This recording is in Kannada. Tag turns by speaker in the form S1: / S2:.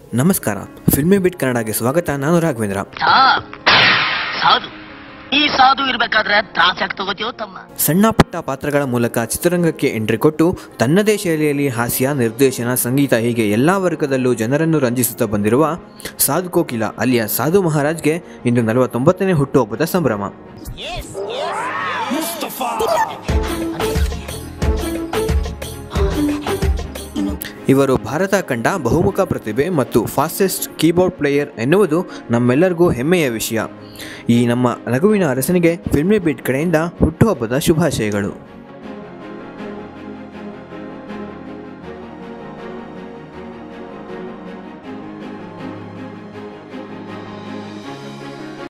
S1: ನಮಸ್ಕಾರ ಫಿಲ್ಮಿ ಬಿಟ್ ಕನ್ನಡಗೆ ಸ್ವಾಗತ ನಾನು ರಾಘವೇಂದ್ರ
S2: ಸಾರ್ ಸಾಧು ಈ ಸಾಧು ಇರ್ಬೇಕಾದ್ರೆ ತ್ರಾಸ ಯಾಕೆ ತಗೋತೀಯೋ ತಮ್ಮ
S1: ಸಣ್ಣ ಪುಟ್ಟ ಪಾತ್ರಗಳ ಮೂಲಕ ಚಿತ್ರರಂಗಕ್ಕೆ ಎಂಟ್ರಿ ಕೊಟ್ಟು ತನ್ನದೇ ಶೈಲಿಯಲ್ಲಿ ಹಾಸ್ಯ ನಿರ್ದೇಶನ ಸಂಗೀತ ಹೀಗೆ ಎಲ್ಲ ವರ್ಗದಲ್ಲೂ ಜನರನ್ನು ರಂಜಿಸುತ್ತಾ ಬಂದಿರುವ ಸಾಧು ಕೋಕಿಲ ಅಲಿಯ ಸಾಧು ಮಹಾರಾಜ್ಗೆ ಇಂದು ನಲವತ್ತೊಂಬತ್ತನೇ ಹುಟ್ಟುಹಬ್ಬದ ಸಂಭ್ರಮ ಇವರು ಭಾರತ ಕಂಡ ಬಹುಮುಖ ಪ್ರತಿಭೆ ಮತ್ತು ಫಾಸ್ಟೆಸ್ಟ್ ಕೀಬೋರ್ಡ್ ಪ್ಲೇಯರ್ ಎನ್ನುವುದು ನಮ್ಮೆಲ್ಲರಿಗೂ ಹೆಮ್ಮೆಯ ವಿಷಯ ಈ ನಮ್ಮ ನಗುವಿನ ಅರಸನಿಗೆ ಫಿಲ್ಮಿ ಬೀಟ್ ಕಡೆಯಿಂದ ಹುಟ್ಟುಹಬ್ಬದ ಶುಭಾಶಯಗಳು